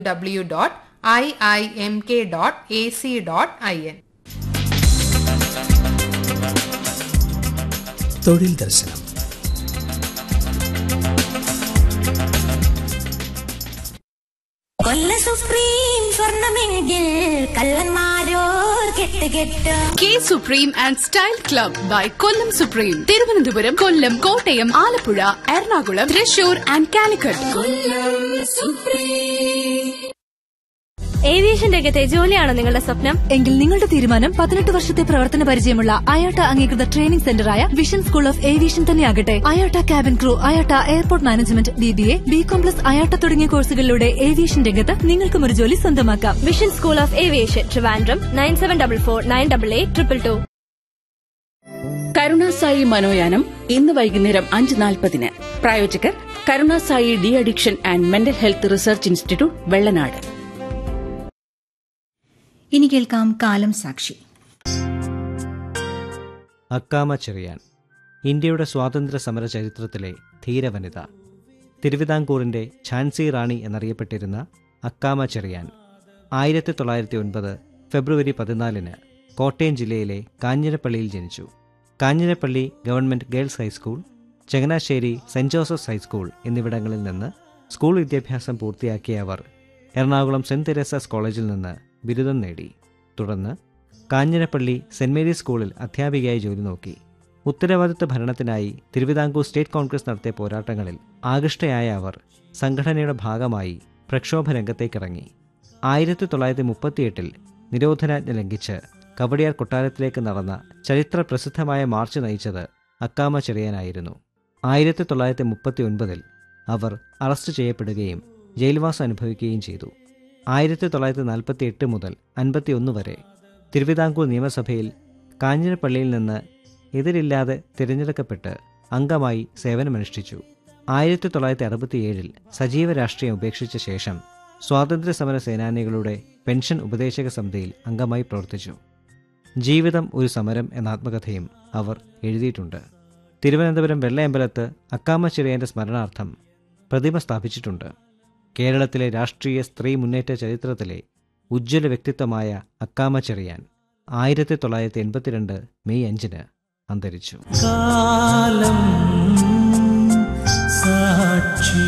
www.iimk.ac.in തൊഴിൽ ദർശനം കൊല്ല സുപ്രീം സ്വർണമെങ്കിൽ കള്ളന്മാരോർ കെട്ട് കെട്ട് K supreme and style club by Kollam supreme Thiruvananthapuram Kollam Kottayam Alappuzha Ernakulam Thrissur and Calicut aviation രംഗത്തെ ജോലിയാണോ നിങ്ങളുടെ സ്വപ്നം എങ്കിൽ നിങ്ങളുടെ തീരുമാനം പതിനെട്ട് വർഷത്തെ പ്രവർത്തന പരിചയമുള്ള അയോട്ട അംഗീകൃത ട്രെയിനിംഗ് സെന്ററായ വിഷൻ സ്കൂൾ ഓഫ് ഏവിയേഷൻ തന്നെയാകട്ടെ IATA cabin crew IATA airport management B B A B com plus IATA തുടങ്ങിയ കോഴ്സുകളിലൂടെ ഏവിയേഷൻ രംഗത്ത് നിങ്ങൾക്കും ഒരു ജോലി സ്വന്തമാക്കാം vision school of aviation Trivandrum nine seven double four nine double eight triple two Karunasai മനോയാനം ഇന്ന് വൈകുന്നേരം അഞ്ച് നാൽപ്പതിന് പ്രായോജകർ Karunasai de addiction and mental health research institute Vellanad ഇനി കേൾക്കാം കാലം സാക്ഷി അക്കാമ ചെറിയാൻ ഇന്ത്യയുടെ സ്വാതന്ത്ര്യ സമര ചരിത്രത്തിലെ ധീരവനിത തിരുവിതാംകൂറിന്റെ ഝാൻസി റാണി എന്നറിയപ്പെട്ടിരുന്ന അക്കാമ ചെറിയാൻ ആയിരത്തി തൊള്ളായിരത്തി ഒൻപത് ഫെബ്രുവരി പതിനാലിന് കോട്ടയം ജില്ലയിലെ കാഞ്ഞിരപ്പള്ളിയിൽ ജനിച്ചു Kanjirappally government girls high school Changanassery saint Joseph's high school എന്നിവിടങ്ങളിൽ നിന്ന് സ്കൂൾ വിദ്യാഭ്യാസം പൂർത്തിയാക്കിയ അവർ എറണാകുളം സെന്റ് തെരേസാസ് കോളേജിൽ നിന്ന് ബിരുദം നേടി തുടർന്ന് കാഞ്ഞിരപ്പള്ളി സെന്റ് മേരീസ് സ്കൂളിൽ അധ്യാപികയായി ജോലി നോക്കി ഉത്തരവാദിത്വ ഭരണത്തിനായി തിരുവിതാംകൂർ സ്റ്റേറ്റ് കോൺഗ്രസ് നടത്തിയ പോരാട്ടങ്ങളിൽ ആകൃഷ്ടയായ അവർ സംഘടനയുടെ ഭാഗമായി പ്രക്ഷോഭ രംഗത്തേക്കിറങ്ങി ആയിരത്തി തൊള്ളായിരത്തി മുപ്പത്തിയെട്ടിൽ നിരോധനാജ്ഞ ലംഘിച്ച് കവടിയാർ കൊട്ടാരത്തിലേക്ക് നടന്ന ചരിത്ര പ്രസിദ്ധമായ മാർച്ച് നയിച്ചത് അക്കാമ ചെറിയാനായിരുന്നു ആയിരത്തി തൊള്ളായിരത്തി മുപ്പത്തി ഒൻപതിൽ അവർ അറസ്റ്റ് ചെയ്യപ്പെടുകയും ജയിൽവാസം അനുഭവിക്കുകയും ചെയ്തു ആയിരത്തി തൊള്ളായിരത്തി നാൽപ്പത്തി എട്ട് മുതൽ അൻപത്തിയൊന്ന് വരെ തിരുവിതാംകൂർ നിയമസഭയിൽ കാഞ്ഞിരപ്പള്ളിയിൽ നിന്ന് എതിരില്ലാതെ തിരഞ്ഞെടുക്കപ്പെട്ട് അംഗമായി സേവനമനുഷ്ഠിച്ചു ആയിരത്തി തൊള്ളായിരത്തി അറുപത്തിയേഴിൽ സജീവ രാഷ്ട്രീയം ഉപേക്ഷിച്ച ശേഷം സ്വാതന്ത്ര്യ സമര സേനാനികളുടെ പെൻഷൻ ഉപദേശക സമിതിയിൽ അംഗമായി പ്രവർത്തിച്ചു ജീവിതം ഒരു സമരം എന്ന ആത്മകഥയും അവർ എഴുതിയിട്ടുണ്ട് തിരുവനന്തപുരം വെള്ളയമ്പലത്ത് അക്കാമ ചെറിയൻ്റെ സ്മരണാർത്ഥം പ്രതിമ സ്ഥാപിച്ചിട്ടുണ്ട് കേരളത്തിലെ രാഷ്ട്രീയ സ്ത്രീ മുന്നേറ്റ ചരിത്രത്തിലെ ഉജ്ജ്വല വ്യക്തിത്വമായ അക്കാമ ചെറിയാൻ ആയിരത്തി തൊള്ളായിരത്തി എൺപത്തിരണ്ട് മെയ് അഞ്ചിന് അന്തരിച്ചു കാലം സാക്ഷി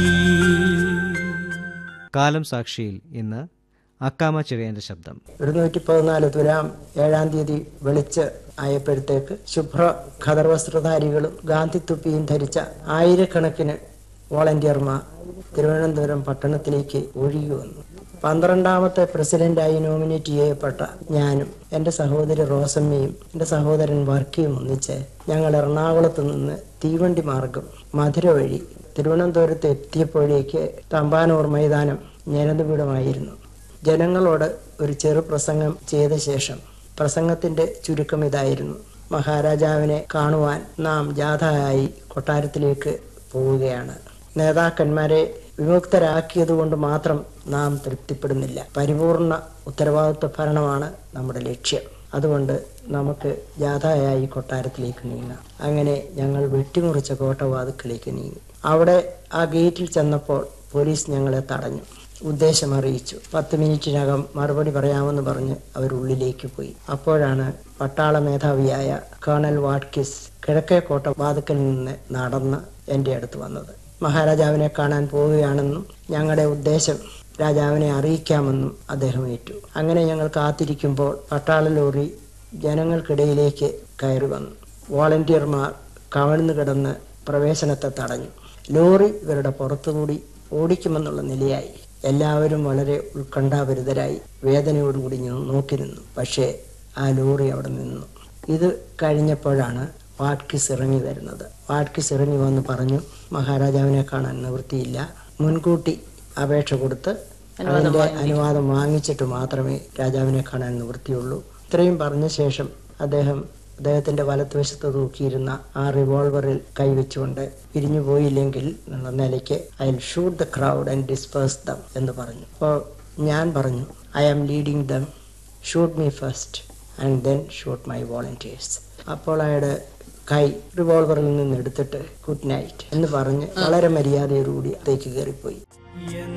കാലം സാക്ഷിയിൽ ഇന്ന് അക്കാമ ചെറിയാന്റെ ശബ്ദം ഇരുന്നൂറ്റി പതിനാല് തുലാം ഏഴാം തീയതി വെളിച്ച് ആയപ്പോഴത്തേക്ക് ശുഭ്ര ഖദർ വസ്ത്രധാരികളും ഗാന്ധി തുപ്പിയും ധരിച്ച ആയിരക്കണക്കിന് വോളണ്ടിയർമാർ തിരുവനന്തപുരം പട്ടണത്തിലേക്ക് ഒഴുകി വന്നു പന്ത്രണ്ടാമത്തെ പ്രസിഡന്റായി നോമിനേറ്റ് ചെയ്യപ്പെട്ട ഞാനും എൻ്റെ സഹോദരി റോസമ്മയും എൻ്റെ സഹോദരൻ വർക്കിയും ഒന്നിച്ച് ഞങ്ങൾ എറണാകുളത്ത് നിന്ന് തീവണ്ടി മാർഗം മധുര വഴി തിരുവനന്തപുരത്ത് എത്തിയപ്പോഴേക്ക് തമ്പാനൂർ മൈതാനം ഞരന്തുപീഠമായിരുന്നു ജനങ്ങളോട് ഒരു ചെറു പ്രസംഗം ചെയ്ത ശേഷം പ്രസംഗത്തിന്റെ ചുരുക്കം ഇതായിരുന്നു മഹാരാജാവിനെ കാണുവാൻ നാം ജാഥയായി കൊട്ടാരത്തിലേക്ക് പോവുകയാണ് നേതാക്കന്മാരെ വിമുക്തരാക്കിയതുകൊണ്ട് മാത്രം നാം തൃപ്തിപ്പെടുന്നില്ല പരിപൂർണ ഉത്തരവാദിത്വ ഭരണമാണ് നമ്മുടെ ലക്ഷ്യം അതുകൊണ്ട് നമുക്ക് ജാഥയായി കൊട്ടാരത്തിലേക്ക് നീങ്ങാം അങ്ങനെ ഞങ്ങൾ വെട്ടിമുറിച്ച കോട്ടവാതുക്കളിലേക്ക് നീങ്ങി അവിടെ ആ ഗേറ്റിൽ ചെന്നപ്പോൾ പോലീസ് ഞങ്ങളെ തടഞ്ഞു ഉദ്ദേശം അറിയിച്ചു പത്ത് മിനിറ്റിനകം മറുപടി പറയാമെന്ന് പറഞ്ഞ് അവർ ഉള്ളിലേക്ക് പോയി അപ്പോഴാണ് പട്ടാള മേധാവിയായ കേണൽ വാട്കിസ് കിഴക്കേ കോട്ട വാതുക്കൽ നിന്ന് നടന്ന് എൻ്റെ അടുത്ത് വന്നത് മഹാരാജാവിനെ കാണാൻ പോവുകയാണെന്നും ഞങ്ങളുടെ ഉദ്ദേശം രാജാവിനെ അറിയിക്കാമെന്നും അദ്ദേഹം ഏറ്റു അങ്ങനെ ഞങ്ങൾ കാത്തിരിക്കുമ്പോൾ പട്ടാള ലോറി ജനങ്ങൾക്കിടയിലേക്ക് കയറി വന്നു വോളണ്ടിയർമാർ കവഴ്ന്നു കിടന്ന് പ്രവേശനത്തെ തടഞ്ഞു ലോറി ഇവരുടെ പുറത്തുകൂടി ഓടിക്കുമെന്നുള്ള നിലയായി എല്ലാവരും വളരെ ഉത്കണ്ഠാഭരിതരായി വേദനയോടുകൂടി ഞാൻ നോക്കിയിരുന്നു പക്ഷേ ആ ലോറി അവിടെ നിന്നു ഇത് കഴിഞ്ഞപ്പോഴാണ് വാട്കിസ് ഇറങ്ങി വരുന്നത് വാട്കിസ് ഇറങ്ങി വന്ന് പറഞ്ഞു മഹാരാജാവിനെ കാണാൻ നിവൃത്തിയില്ല മുൻകൂട്ടി അപേക്ഷ കൊടുത്ത് അതിന്റെ അനുവാദം വാങ്ങിച്ചിട്ട് മാത്രമേ രാജാവിനെ കാണാൻ നിവൃത്തിയുള്ളൂ ഇത്രയും പറഞ്ഞ ശേഷം അദ്ദേഹം അദ്ദേഹത്തിന്റെ വലത്തുവശത്ത് തൂക്കിയിരുന്ന ആ റിവോൾവറിൽ കൈവച്ചുകൊണ്ട് പിരിഞ്ഞു പോയില്ലെങ്കിൽ എന്നുള്ള നിലയ്ക്ക് I shoot the crowd and disperse them എന്ന് പറഞ്ഞു അപ്പോൾ ഞാൻ പറഞ്ഞു I am leading them shoot me first and then shoot my volunteers അപ്പോൾ അയാളുടെ കൈ റിവോൾവറിൽ നിന്ന് എടുത്തിട്ട് ഗുഡ് നൈറ്റ് എന്ന് പറഞ്ഞ് വളരെ മര്യാദയോടുകൂടി അത്തേക്ക് കയറിപ്പോയി